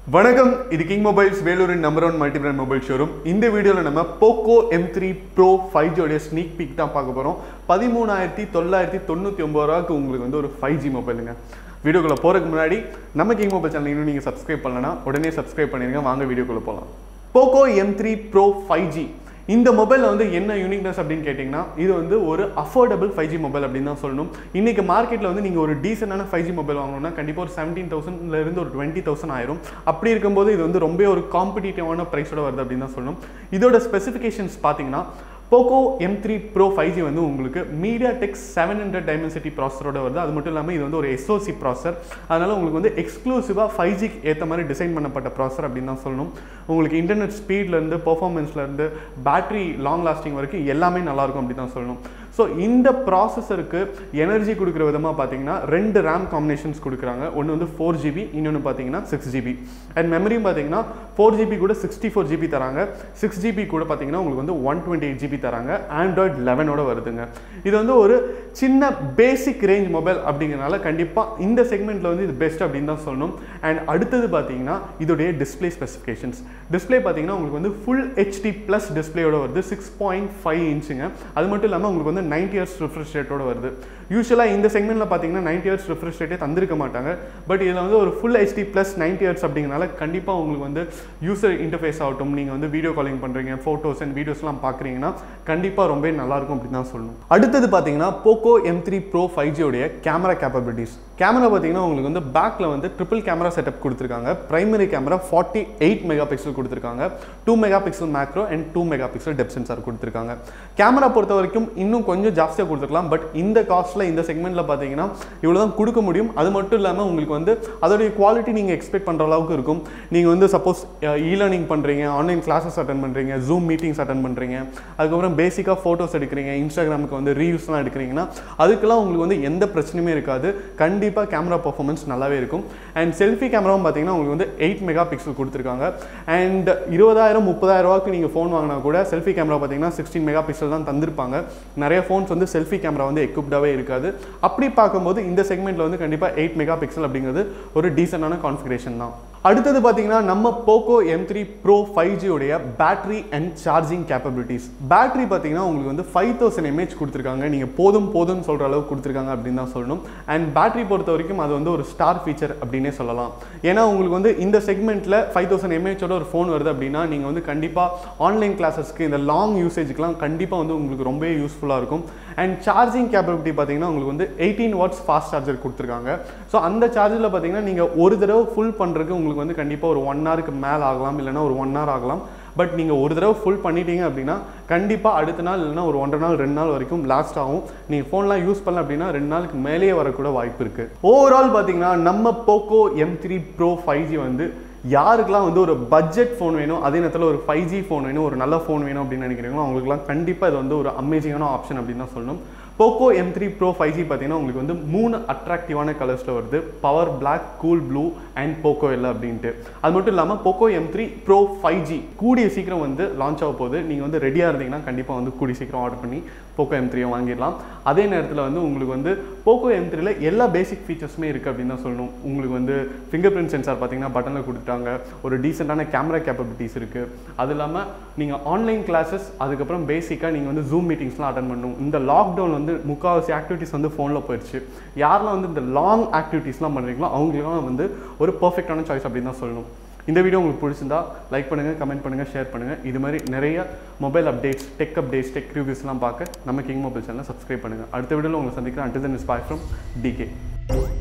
வணக்கம் இது King Mobiles வேலூரின் number one multi brand mobile showroom இந்த வீடியோவில் நம்ம Poco M three Pro five ஜியோடைய ஸ்னீக் பீக் தான் பார்க்க போகிறோம் பதிமூணாயிரத்தி தொள்ளாயிரத்தி தொண்ணூற்றி ஒம்பது ரூபாய்க்கு உங்களுக்கு வந்து ஒரு ஃபைவ் ஜி மொபைலுங்க வீடியோக்குள்ளே போகிறதுக்கு முன்னாடி நம்ம கிங் மொபைல் சேனல் இன்னும் நீங்கள் சப்ஸ்கிரைப் பண்ணலனா உடனே சப்ஸ்கிரைப் பண்ணிடுங்க வாங்க வீடியோக்குள்ளே போகலாம் Poco M three Pro five G இந்த மொபைலில் வந்து என்ன யூனிக்னஸ் அப்படின்னு கேட்டிங்கன்னா இது வந்து ஒரு அஃபோர்டபுள் ஃபைவ் ஜி மொபைல் அப்படின்னு தான் சொல்லணும் இன்றைக்கி மார்க்கெட்டில் வந்து நீங்கள் ஒரு டீசெண்டான ஃபைவ் ஜி மொபைல் வாங்கணும்னா கண்டிப்பாக ஒரு செவன்டீன் தௌசண்ட்லேருந்து ஒரு டுவெண்ட்டி தௌசண்ட் ஆயிரும் அப்படி இருக்கும்போது இது வந்து ரொம்ப ஒரு காம்படிட்டிவான ப்ரைஸோட வருது அப்படின்னு தான் சொல்லணும் இதோட ஸ்பெசிஃபிகேஷன்ஸ் பார்த்தீங்கன்னா Poco M three Pro five G வந்து உங்களுக்கு MediaTek seven hundred Dimensity ப்ராசரோட வருது அது மட்டும் இல்லாமல் இது வந்து ஒரு எஸ்ஓசி ப்ராசர் அதனால் உங்களுக்கு வந்து எக்ஸ்க்ளூசிவாக ஃபைவ் ஜிக்கு ஏற்ற மாதிரி டிசைன் பண்ணப்பட்ட ப்ராசர் அப்படின்னு தான் சொல்லணும் உங்களுக்கு இன்டர்நெட் ஸ்பீட்லேருந்து பர்ஃபார்மன்ஸ்லேருந்து பேட்டரி லாங் லாஸ்டிங் வரைக்கும் எல்லாமே நல்லாயிருக்கும் அப்படி தான் சொல்லணும் ஸோ இந்த ப்ராசஸருக்கு எனர்ஜி கொடுக்குற விதமாக பார்த்தீங்கன்னா ரெண்டு ரேம் காம்பினேஷன்ஸ் கொடுக்குறாங்க ஒன்று வந்து ஃபோர் ஜிபி இன்னொன்று பார்த்தீங்கன்னா சிக்ஸ் ஜிபி அண்ட் மெமரியும் பார்த்தீங்கன்னா ஃபோர் ஜிபி கூட சிக்ஸ்டி ஃபோர் ஜிபி தராங்க சிக்ஸ் ஜிபி கூட பார்த்தீங்கன்னா உங்களுக்கு வந்து ஒன் டுவெண்ட்டி எயிட் ஜிபி தராங்க ஆண்ட்ராய்ட் லெவனோட வருதுங்க இது வந்து ஒரு சின்ன பேசிக் ரேஞ்ச் மொபைல் அப்படிங்கிறனால கண்டிப்பாக இந்த செக்மெண்ட்டில் வந்து இது பெஸ்ட் அப்படின்னு தான் சொல்லணும் அண்ட் அடுத்தது பார்த்தீங்கன்னா இதோடைய டிஸ்பிளே ஸ்பெசிஃபிகேஷன்ஸ் டிஸ்பிளே பார்த்தீங்கன்னா உங்களுக்கு வந்து ஃபுல் ஹெச்டி ப்ளஸ் டிஸ்பிளேயோட வருது சிக்ஸ் பாயிண்ட் ஃபைவ் இன்ச்சுங்க அது மட்டும் இல்லாமல் உங்களுக்கு வந்து நைன்டி இயர்ஸ் ரிஃப்ரெஷ் ரேட்டோட வருது யூஸ்வலாக இந்த செக்மெண்ட்டில் பார்த்தீங்கன்னா நைன்டி இயர்ஸ் ரிஃப்ரெஷ் ரேட்டே தந்திருக்க மாட்டாங்க பட் இதில் வந்து ஒரு full HD plus ninety hertz அப்படிங்கிறனால கண்டிப்பாக உங்களுக்கு வந்து யூசர் இன்டர்ஃபேஸ் ஆகட்டும் நீங்கள் வந்து வீடியோ காலிங் பண்ணுறீங்க ஃபோட்டோஸ் அண்ட் வீடியோஸ்லாம் பார்க்குறீங்கன்னா கண்டிப்பாக ரொம்ப நல்லாயிருக்கும் அப்படின்னு தான் சொல்லணும் அடுத்தது பார்த்தீங்கன்னா Poco M three Pro five ஜியோடைய கேமரா கேப்பபிலிட்டிஸ் கேமரா பார்த்தீங்கன்னா உங்களுக்கு வந்து பேக்கில் வந்து ட்ரிபிள் கேமரா செட்டப் கொடுத்துருக்காங்க primary camera forty eight megapixel கொடுத்துருக்காங்க two megapixel macro and two megapixel depth sensor கொடுத்துருக்காங்க கேமரா பொறுத்த வரைக்கும் இன்னும் கொஞ்சம் ஜாஸ்தியாக கொடுத்துருக்கலாம் பட் இந்த காஸ்ட்டில் இந்த செக்மெண்ட்டில் பார்த்தீங்கன்னா இவ்வளோ தான் கொடுக்க முடியும் அது மட்டும் இல்லாமல் உங்களுக்கு வந்து அதோடைய குவாலிட்டி நீங்கள் எக்ஸ்பெக்ட் பண்ணுற அளவுக்கு இருக்கும் நீங்கள் வந்து சப்போஸ் இ லேர்னிங் பண்ணுறீங்க ஆன்லைன் கிளாஸஸ் அட்டன் பண்ணுறீங்க ஜூம் மீட்டிங்ஸ் அட்டன் பண்ணுறீங்க அதுக்கப்புறம் பேசிக்காக ஃபோட்டோஸ் எடுக்கிறீங்க இன்ஸ்டாகிராமுக்கு வந்து ரீல்ஸ்லாம் எடுக்கிறீங்கன்னா அதுக்கெல்லாம் உங்களுக்கு வந்து எந்த பிரச்சனையுமே இருக்காது கண்டிப்பாக கேமரா பர்ஃபார்மன்ஸ் நல்லாவே இருக்கும் அண்ட் செல்ஃபி கேமராவும் பார்த்தீங்கன்னா உங்களுக்கு வந்து எயிட் மெகா பிக்சல் கொடுத்துருக்காங்க அண்ட் இருபதாயிரம் முப்பதாயிரம் ரூபாய்க்கு நீங்கள் ஃபோன் வாங்கினா கூட செல்ஃபி கேமரா பார்த்தீங்கன்னா சிக்ஸ்டீன் மெகா பிக்சல் தான் தந்திருப்பாங்க நிறைய ஃபோன்ஸ் வந்து செல்ஃபி கேமரா வந்து எக்யூப்டாகவே இருக்காது அப்படி பார்க்கும்போது இந்த செக்மெண்ட்டில் வந்து கண்டிப்பாக எயிட் மெகா பிக்சல் அப்படிங்கிறது ஒரு டீசெண்டான கான்ஃபிகரேஷன் தான் அடுத்தது பார்த்தீங்கன்னா நம்ம Poco M three Pro five ஜியோடைய battery and charging capabilities battery பார்த்தீங்கன்னா உங்களுக்கு வந்து ஃபைவ் தௌசண்ட் எம்ஏஹெச் கொடுத்துருக்காங்க நீங்கள் போதும் போதும்னு சொல்கிற அளவுக்கு கொடுத்துருக்காங்க அப்படின்னு தான் சொல்லணும் அண்ட் பேட்டரி பொறுத்த வரைக்கும் அது வந்து ஒரு ஸ்டார் ஃபீச்சர் அப்படின்னே சொல்லலாம் ஏன்னா உங்களுக்கு வந்து இந்த செக்மெண்ட்டில் ஃபைவ் தௌசண்ட் எம்ஏஹெச்சோட ஒரு ஃபோன் வருது அப்படின்னா நீங்கள் வந்து கண்டிப்பாக ஆன்லைன் கிளாஸஸ்க்கு இந்த லாங் யூசேஜ்க்குலாம் கண்டிப்பாக வந்து உங்களுக்கு ரொம்பவே யூஸ்ஃபுல்லாக இருக்கும் அண்ட் சார்ஜிங் கேப்பபிலிட்டி பார்த்தீங்கன்னா உங்களுக்கு வந்து எயிட்டீன் வாட்ஸ் ஃபாஸ்ட் சார்ஜர் கொடுத்துருக்காங்க ஸோ அந்த சார்ஜரில் பார்த்தீங்கன்னா நீங்கள் ஒரு தடவை ஃபுல் பண்ணுறதுக்கு உங்களுக்கு வந்து கண்டிப்பாக ஒரு ஒன் ஹவருக்கு மேலே ஆகலாம் இல்லைனா ஒரு ஒன் ஹவர் ஆகலாம் பட் நீங்கள் ஒரு தடவை ஃபுல் பண்ணிட்டீங்க அப்படின்னா கண்டிப்பாக அடுத்த நாள் இல்லைனா ஒரு ஒன்றரை நாள் ரெண்டு நாள் வரைக்கும் லாஸ்ட் ஆகும் நீங்கள் ஃபோன்லாம் யூஸ் பண்ணல அப்படின்னா ரெண்டு நாளுக்கு மேலேயே வரக்கூட வாய்ப்பு இருக்குது ஓவரால் பார்த்தீங்கன்னா நம்ம Poco M three Pro five G வந்து யாருக்கெல்லாம் வந்து ஒரு பட்ஜெட் ஃபோன் வேணும் அதே நேரத்தில் ஒரு ஃபைவ் ஜி ஃபோன் வேணும் ஒரு நல்ல ஃபோன் வேணும் அப்படின்னு நினைக்கிறீங்களோ அவங்களுக்குலாம் கண்டிப்பாக இது வந்து ஒரு அமேசிங்கான ஆப்ஷன் அப்படின்னு தான் சொல்லணும் Poco M three Pro five G பார்த்தீங்கன்னா உங்களுக்கு வந்து மூணு அட்ராக்டிவான கலர்ஸில் வருது power black cool blue and Poco எல்லாம் அப்படின்ட்டு அது மட்டும் இல்லாமல் Poco M three Pro five G கூடிய சீக்கிரம் வந்து லான்ச் ஆக போகுது நீங்கள் வந்து ரெடியாக இருந்தீங்கன்னா கண்டிப்பாக வந்து கூடிய சீக்கிரம் ஆர்டர் பண்ணி போக்கோ எம் த்ரீயை வாங்கிடலாம் அதே நேரத்தில் வந்து உங்களுக்கு வந்து போக்கோ எம் த்ரீல எல்லா பேசிக் ஃபீச்சர்ஸுமே இருக்குது அப்படின்னு தான் சொல்லணும் உங்களுக்கு வந்து ஃபிங்கர் பிரிண்ட் சென்சார் பார்த்தீங்கன்னா பட்டனில் கொடுத்துட்டாங்க ஒரு டீசெண்டான கேமரா கேப்பபிலிட்டிஸ் இருக்குது அது இல்லாமல் நீங்கள் ஆன்லைன் கிளாஸஸ் அதுக்கப்புறம் பேசிக்காக நீங்கள் வந்து ஜூம் மீட்டிங்ஸ்லாம் அட்டன் பண்ணணும் இந்த லாக்டவுன் வந்து முக்கால்வாசி ஆக்டிவிட்டிஸ் வந்து ஃபோனில் போயிடுச்சு யாரெல்லாம் வந்து இந்த லாங் ஆக்டிவிட்டீஸ்லாம் பண்ணுறீங்களோ அவங்களுக்குலாம் வந்து ஒரு பர்ஃபெக்டான சாய்ஸ் அப்படின்னு தான் சொல்லணும் இந்த வீடியோ உங்களுக்கு பிடிச்சிருந்தா லைக் பண்ணுங்கள் கமெண்ட் பண்ணுங்கள் ஷேர் பண்ணுங்கள் இது மாதிரி நிறைய mobile updates tech updates tech ரிவ்யூஸ்லாம் பார்க்க நம்ம கிங் மொபைல் சேனலை சப்ஸ்கிரைப் பண்ணுங்கள் அடுத்த வீடியோவில் உங்களை சந்திக்கிறேன் until then is bye from decay